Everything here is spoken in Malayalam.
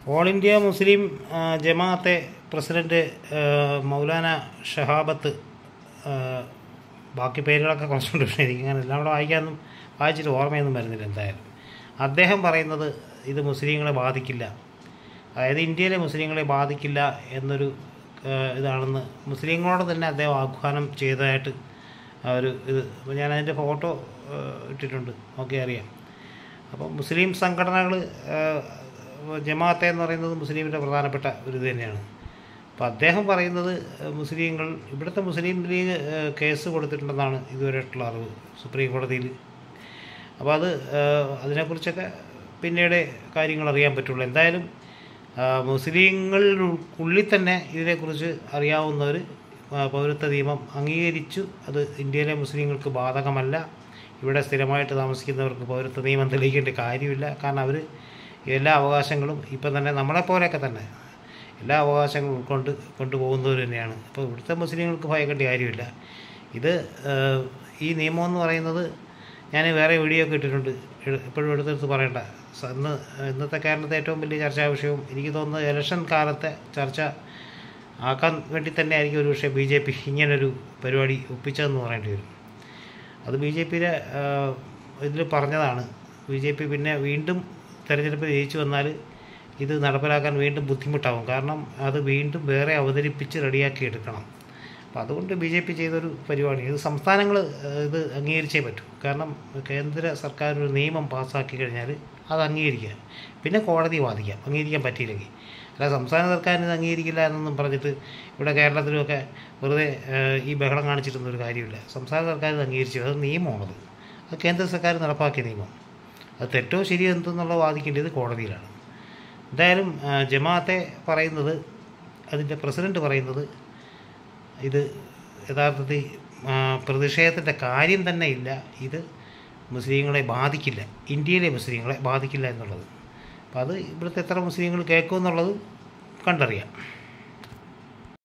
ഓൾ ഇന്ത്യ മുസ്ലിം ആ, ജമാഅത്തെ പ്രസിഡന്റ് ആ, മൗലാന ഷഹാബത്ത് ആ, ബാക്കി പേരുകളൊക്കെ കുറച്ചുകൊണ്ട് പക്ഷേ എനിക്കങ്ങനെ എല്ലാം കൂടെ വായിക്കാനൊന്നും വായിച്ചിട്ട് ഓർമ്മയൊന്നും വരുന്നില്ല എന്തായാലും അദ്ദേഹം പറയുന്നത് ഇത് മുസ്ലിങ്ങളെ ബാധിക്കില്ല അതായത് ഇന്ത്യയിലെ മുസ്ലിങ്ങളെ ബാധിക്കില്ല എന്നൊരു ആ, ഇതാണെന്ന് മുസ്ലിങ്ങളോട് തന്നെ അദ്ദേഹം ആഹ്വാനം ചെയ്തതായിട്ട് ആ ഒരു ഇത് അപ്പോൾ ഞാൻ അതിൻ്റെ ഫോട്ടോ ആ, ഇട്ടിട്ടുണ്ട് ഓക്കെ അറിയാം അപ്പോൾ മുസ്ലിം സംഘടനകൾ ജമാഅത്തെ എന്ന് പറയുന്നത് മുസ്ലിമിൻ്റെ പ്രധാനപ്പെട്ട ഒരു ഇത് തന്നെയാണ് അപ്പോൾ അദ്ദേഹം പറയുന്നത് ഏഹ്, മുസ്ലിങ്ങൾ ഇവിടുത്തെ മുസ്ലിം ലീഗ് ഏഹ്, കേസ് കൊടുത്തിട്ടുണ്ടെന്നാണ് ഇതുവരെയായിട്ടുള്ള അറിവ് സുപ്രീം കോടതിയിൽ അപ്പോൾ അത് ഏഹ്, അതിനെക്കുറിച്ചൊക്കെ പിന്നീട് കാര്യങ്ങൾ അറിയാൻ പറ്റുള്ളൂ എന്തായാലും ആ, മുസ്ലിങ്ങളുള്ളിൽ തന്നെ ഇതിനെക്കുറിച്ച് അറിയാവുന്നവർ ആ, പൗരത്വ നിയമം അംഗീകരിച്ചു അത് ഇന്ത്യയിലെ മുസ്ലിങ്ങൾക്ക് ബാധകമല്ല ഇവിടെ സ്ഥിരമായിട്ട് താമസിക്കുന്നവർക്ക് പൗരത്വ നിയമം തെളിയിക്കേണ്ട കാര്യമില്ല കാരണം അവർ എല്ലാ അവകാശങ്ങളും ഇപ്പം തന്നെ നമ്മളെപ്പോലെയൊക്കെ തന്നെ എല്ലാ അവകാശങ്ങളും ഉൾക്കൊണ്ട് കൊണ്ടുപോകുന്നവർ തന്നെയാണ് അപ്പോൾ ഇവിടുത്തെ മുസ്ലിങ്ങൾക്ക് ഭയക്കേണ്ട കാര്യമില്ല ഇത് ഏഹ്, ഈ നിയമം എന്ന് പറയുന്നത് ഞാൻ വേറെ വീഡിയോ ഒക്കെ ഇട്ടിട്ടുണ്ട് എ- എപ്പോഴും എടുത്തെടുത്ത് പറയണ്ട സ- ഇന്ന് ഇന്നത്തെ കേരളത്തെ ഏറ്റവും വലിയ ചർച്ചാ വിഷയവും എനിക്ക് തോന്നുന്നത് ഇലക്ഷൻ കാലത്തെ ചർച്ച ആക്കാൻ വേണ്ടി തന്നെ ആയിരിക്കും ഒരു പക്ഷേ ബി ജെ പി ഇങ്ങനൊരു പരിപാടി ഒപ്പിച്ചതെന്ന് പറയേണ്ടി വരും അത് ബി ജെ പിയുടെ ഇതിൽ പറഞ്ഞതാണ് ബി ജെ പി പിന്നെ വീണ്ടും തെരഞ്ഞെടുപ്പ് ജയിച്ചു വന്നാൽ ഇത് നടപ്പിലാക്കാൻ വീണ്ടും ബുദ്ധിമുട്ടാവും കാരണം അത് വീണ്ടും വേറെ അവതരിപ്പിച്ച് റെഡിയാക്കി എടുക്കണം അപ്പോൾ അതുകൊണ്ട് ബി ജെ പി ചെയ്തൊരു പരിപാടി ഇത് സംസ്ഥാനങ്ങൾ ഇത് അംഗീകരിച്ചേ പറ്റൂ കാരണം കേന്ദ്ര സർക്കാർ ഒരു നിയമം പാസ്സാക്കി കഴിഞ്ഞാൽ അത് അംഗീകരിക്കുക പിന്നെ കോടതി വാദിക്കാം അംഗീകരിക്കാൻ പറ്റിയില്ലെങ്കിൽ അല്ല സംസ്ഥാന സർക്കാരിന് ഇത് അംഗീകരിക്കില്ല എന്നൊന്നും പറഞ്ഞിട്ട് ഇവിടെ കേരളത്തിലുമൊക്കെ വെറുതെ ഏഹ്, ഈ ബഹളം കാണിച്ചിട്ടൊന്നും ഒരു കാര്യമില്ല സംസ്ഥാന സർക്കാർ ഇത് അംഗീകരിച്ചു അത് നിയമമാണത് അത് കേന്ദ്ര സർക്കാർ നടപ്പാക്കിയ നിയമം അത് തെറ്റോ ശരിയോ എന്തെന്നുള്ളത് വാദിക്കേണ്ടത് കോടതിയിലാണ് എന്തായാലും ആ, ജമാഅത്തെ പറയുന്നത് അതിൻ്റെ പ്രസിഡന്റ് പറയുന്നത് ഇത് യഥാർത്ഥത്തിൽ ആ, പ്രതിഷേധത്തിൻ്റെ കാര്യം തന്നെ ഇല്ല ഇത് മുസ്ലിങ്ങളെ ബാധിക്കില്ല ഇന്ത്യയിലെ മുസ്ലിങ്ങളെ ബാധിക്കില്ല എന്നുള്ളത് അപ്പോൾ അത് ഇവിടുത്തെ എത്ര മുസ്ലിങ്ങൾ കേൾക്കുമെന്നുള്ളത് കണ്ടറിയാം